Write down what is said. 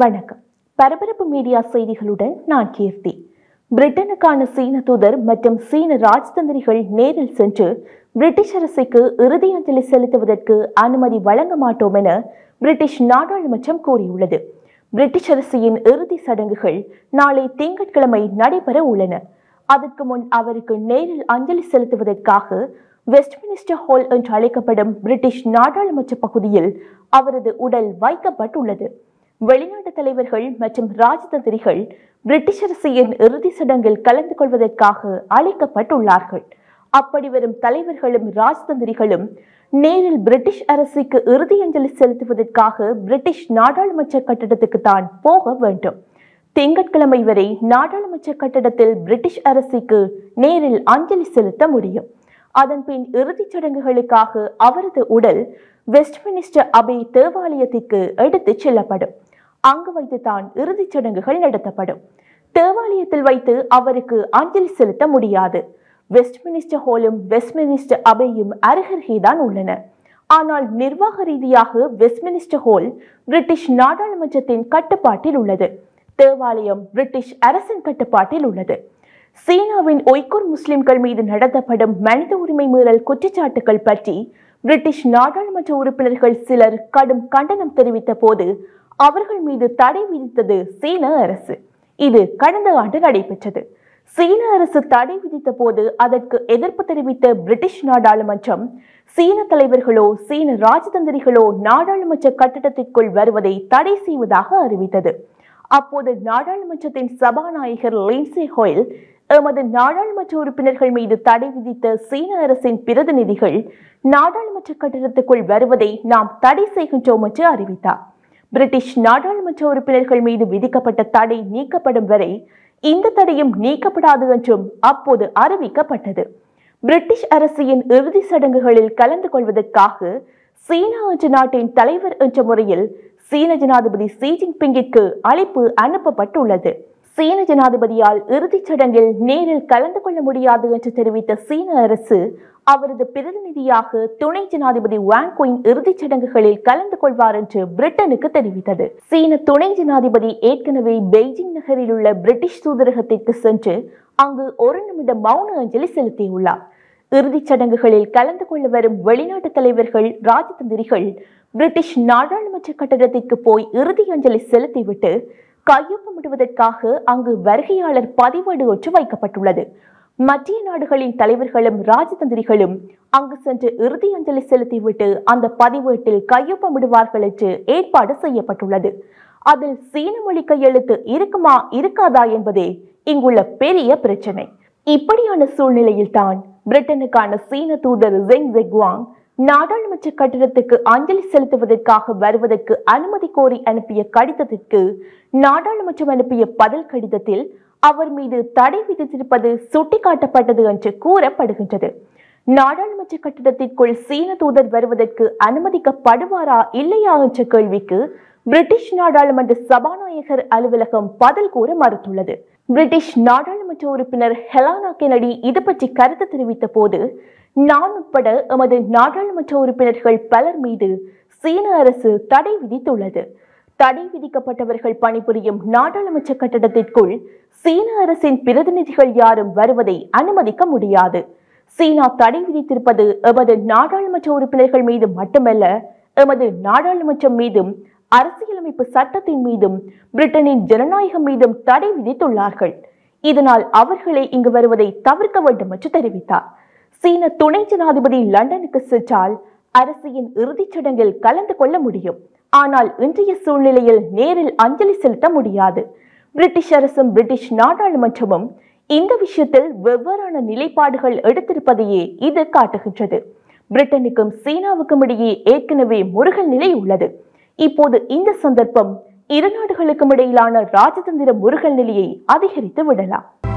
வணக்கம் பரபரப்பு மீடியா செய்திகளுடன் நான் கீர்த்தி பிரிட்டனுக்கான சீன தூதர் மற்றும் சீன ராஜதந்திரிகள் நேரில் சென்று பிரிட்டிஷ் அரசுக்கு இறுதி அஞ்சலி செலுத்துவதற்கு அனுமதி வழங்க மாட்டோம் என பிரிட்டிஷ் நாடாளுமன்றம் கூறியுள்ளது பிரிட்டிஷ் அரசின் இறுதி சடங்குகள் நாளை திங்கட்கிழமை நடைபெற உள்ளன அதற்கு முன் அவருக்கு நேரில் அஞ்சலி செலுத்துவதற்காக வெஸ்ட்மினிஸ்டர் ஹால் என்று அழைக்கப்படும் பிரிட்டிஷ் நாடாளுமன்ற பகுதியில் அவரது உடல் வைக்கப்பட்டுள்ளது வெளிநாட்டு தலைவர்கள் மற்றும் ராஜதந்திரிகள் பிரிட்டிஷ் அரசின் இறுதி சடங்கில் கலந்து கொள்வதற்காக அழைக்கப்பட்டுள்ளார்கள் அப்படி வரும் தலைவர்களும் ராஜதந்திரிகளும் நேரில் பிரிட்டிஷ் அரசுக்கு இறுதி அஞ்சலி செலுத்துவதற்காக பிரிட்டிஷ் நாடாளுமன்ற கட்டிடத்துக்கு தான் போக வேண்டும் திங்கட்கிழமை வரை நாடாளுமன்ற கட்டடத்தில் பிரிட்டிஷ் அரசுக்கு நேரில் அஞ்சலி செலுத்த முடியும் அதன்பின் இறுதிச் சடங்குகளுக்காக அவரது உடல் வெஸ்ட்மினிஸ்டர் அபே தேவாலயத்திற்கு எடுத்துச் செல்லப்படும் அங்கு வைத்துதான் இறுதிச் சடங்குகள் நடத்தப்படும் தேவாலயத்தில் வைத்து அவருக்கு அஞ்சலி செலுத்த முடியாது வெஸ்ட்மினிஸ்டர் ஹாலும் வெஸ்ட்மினிஸ்டர் அபேயும் அருகருகேதான் உள்ளன ஆனால் நிர்வாக ரீதியாக வெஸ்ட்மினிஸ்டர் ஹால் பிரிட்டிஷ் நாடாளுமன்றத்தின் கட்டுப்பாட்டில் உள்ளது தேவாலயம் பிரிட்டிஷ் அரசின் கட்டுப்பாட்டில் உள்ளது சீனாவின் ஒய்குர் முஸ்லிம்கள் மீது நடத்தப்படும் மனித உரிமை மீறல் குற்றச்சாட்டுகள் பற்றி பிரிட்டிஷ் நாடாளுமன்ற உறுப்பினர்கள் சிலர் கடும் கண்டனம் தெரிவித்த போது அவர்கள் மீது தடை விதித்தது சீன அரசு இது கடந்த ஆண்டு நடைபெற்றது சீன அரசு தடை விதித்த போது அதற்கு எதிர்ப்பு தெரிவித்த பிரிட்டிஷ் நாடாளுமன்றம் சீன தலைவர்களோ சீன ராஜதந்திரிகளோ நாடாளுமன்ற கட்டிடத்திற்குள் வருவதை தடை செய்வதாக அறிவித்தது அப்போது நாடாளுமன்றத்தின் சபாநாயகர் லின்சே ஹோயில் எமது நாடாளுமன்ற உறுப்பினர்கள் மீது தடை விதித்த சீன அரசின் பிரதிநிதிகள் நாடாளுமன்ற கட்டிடத்துக்குள் வருவதை நாம் தடை செய்கின்றோம் என்று அறிவித்தார் பிரிட்டிஷ் நாடாளுமன்ற உறுப்பினர்கள் மீது விதிக்கப்பட்ட தடை நீக்கப்படும் வரை இந்த தடையும் நீக்கப்படாது என்றும் அப்போது அறிவிக்கப்பட்டது பிரிட்டிஷ் அரசின் இறுதி சடங்குகளில் கலந்து கொள்வதற்காக சீனா என்ற நாட்டின் தலைவர் என்ற முறையில் சீன ஜனாதிபதி ஷி ஜின்பிங்கிற்கு அழைப்பு அனுப்பப்பட்டுள்ளது சீன ஜனாதிபதியால் இறுதிச் சடங்கில் நேரில் கலந்து கொள்ள முடியாது என்று தெரிவித்த சீன அரசு அவரது பிரதிநிதியாக துணை ஜனாதிபதி வாங் குயின் இறுதிச் சடங்குகளில் கலந்து கொள்வார் என்று பிரிட்டனுக்கு தெரிவித்தது சீன துணை ஜனாதிபதி ஏற்கனவே பெய்ஜிங் நகரில் உள்ள பிரிட்டிஷ் தூதரகத்திற்கு சென்று அங்கு ஒரு நிமிடம் மௌன அஞ்சலி செலுத்தியுள்ளார் இறுதிச் சடங்குகளில் கலந்து கொள்ள வரும் வெளிநாட்டு தலைவர்கள் ராஜதந்திரிகள் பிரிட்டிஷ் நாடாளுமன்ற கட்டடத்திற்கு போய் இறுதி அஞ்சலி செலுத்திவிட்டு கையொப்பமிடுவதற்காக அங்கு வருகையாளர் பதிவேடு ஒன்று வைக்கப்பட்டுள்ளது மத்திய நாடுகளின் தலைவர்களும் ராஜதந்திரிகளும் அங்கு சென்று இறுதி அஞ்சலி செலுத்திவிட்டு அந்த பதிவேட்டில் கையொப்பமிடுவார்கள் என்று ஏற்பாடு செய்யப்பட்டுள்ளது அதில் சீன மொழி கையெழுத்து இருக்குமா இருக்காதா என்பதே இங்குள்ள பெரிய பிரச்சனை இப்படியான சூழ்நிலையில் தான் பிரிட்டனுக்கான சீன தூதர் ஜெங் ஜெக்வாங் நாடாளுமன்ற கட்டிடத்துக்கு அஞ்சலி செலுத்துவதற்காக வருவதற்கு அனுமதி கோரி அனுப்பிய கடிதத்திற்கு நாடாளுமன்றம் அனுப்பிய பதில் கடிதத்தில் அவர் மீது தடை விதித்திருப்பது சுட்டிக்காட்டப்பட்டது என்று கூறப்படுகின்றது நாடாளுமன்ற கட்டிடத்திற்குள் சீன தூதர் வருவதற்கு அனுமதிக்கப்படுவாரா இல்லையா என்ற கேள்விக்கு பிரிட்டிஷ் நாடாளுமன்ற சபாநாயகர் அலுவலகம் பதில் கூற மறுத்துள்ளது பிரிட்டிஷ் நாடாளுமன்ற உறுப்பினர் ஹெலானா கெனடி இது பற்றி கருத்து தெரிவித்த போது நான் உட்பட எமது நாடாளுமன்ற உறுப்பினர்கள் பலர் மீது சீன அரசு தடை விதித்துள்ளது தடை விதிக்கப்பட்டவர்கள் பணிபுரியும் நாடாளுமன்ற கட்டடத்திற்குள் சீன அரசின் பிரதிநிதிகள் யாரும் வருவதை அனுமதிக்க முடியாது சீனா தடை விதித்திருப்பது எமது நாடாளுமன்ற உறுப்பினர்கள் மீது மட்டுமல்ல எமது நாடாளுமன்றம் மீதும் அரசியலமைப்பு சட்டத்தின் மீதும் பிரிட்டனின் ஜனநாயகம் மீதும் தடை விதித்துள்ளார்கள் இதனால் அவர்களை இங்கு வருவதை தவிர்க்க வேண்டும் என்று தெரிவித்தார் சீன துணை ஜனாதிபதி லண்டனுக்கு சென்றால் அரசியின் இறுதிச் சடங்கில் கலந்து கொள்ள முடியும் ஆனால் இன்றைய சூழ்நிலையில் நேரில் அஞ்சலி செலுத்த முடியாது பிரிட்டிஷ் அரசும் பிரிட்டிஷ் நாடாளுமன்றமும் இந்த விஷயத்தில் வெவ்வேறான நிலைப்பாடுகள் எடுத்திருப்பதையே இது காட்டுகின்றது பிரிட்டனுக்கும் சீனாவுக்கும் இடையே ஏற்கனவே முருகல் நிலை உள்ளது இப்போது இந்த சந்தர்ப்பம் இரு நாடுகளுக்கும் இடையிலான ராஜதந்திர முருகல் நிலையை அதிகரித்து விடலாம்